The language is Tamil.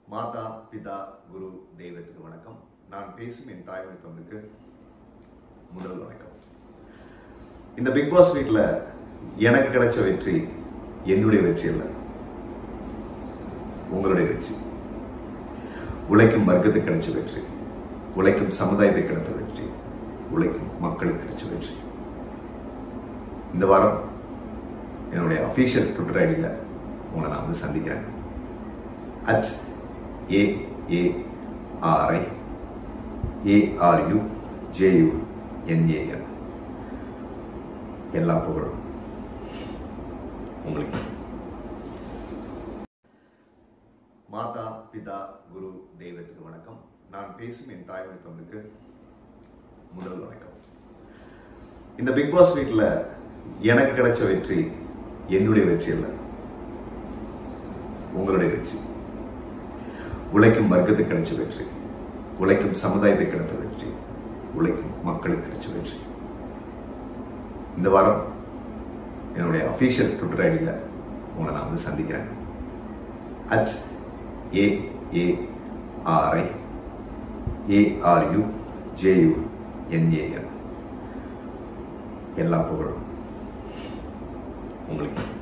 மாதா பிதா குரு தெய்வத்துக்கு வணக்கம் நான் பேசும் என் தாய்மொழி தமிழுக்கு முதல் வணக்கம் இந்த பிக் பாஸ் வீட்டில் எனக்கு கிடைச்ச வெற்றி என்னுடைய வெற்றி இல்லை உங்களுடைய வெற்றி உழைக்கும் வர்க்கத்துக்கு கிடைச்ச வெற்றி உழைக்கும் சமுதாயத்துக்கு கிடைத்த வெற்றி உழைக்கும் மக்களுக்கு கிடைச்ச வெற்றி இந்த வாரம் என்னுடைய அஃபீஷியல் ட்விட்டர் ஐடியில் உங்களை நான் வந்து சந்திக்கிறேன் அட் ஏஏஆர்ஐ ஏஆர்யூ ஜேயு என்ஏஎன் எல்லா புகழும் உங்களுக்கு மாதா பிதா குரு தெய்வத்துக்கு வணக்கம் நான் பேசும் என் தாய்மொழி தமிழுக்கு முதல் வணக்கம் இந்த பிக் பாஸ் வீட்டில் எனக்கு கிடைச்ச வெற்றி என்னுடைய வெற்றி இல்லை உங்களுடைய வெற்றி உழைக்கும் வர்க்கத்துக்கு கிடைச்ச வெற்றி உழைக்கும் சமுதாயத்துக்கு கிடைத்த வெற்றி உழைக்கும் மக்களுக்கு கிடைச்ச வெற்றி இந்த வாரம் என்னுடைய அஃபீஷியல் ட்விட்டர் ஐடியில் உங்களை நான் வந்து சந்திக்கிறேன் அட் ஏஏஆர்ஐ ஏஆர்யூ ஜேயு என்ஏஎன் எல்லா புகழும் உங்களுக்கு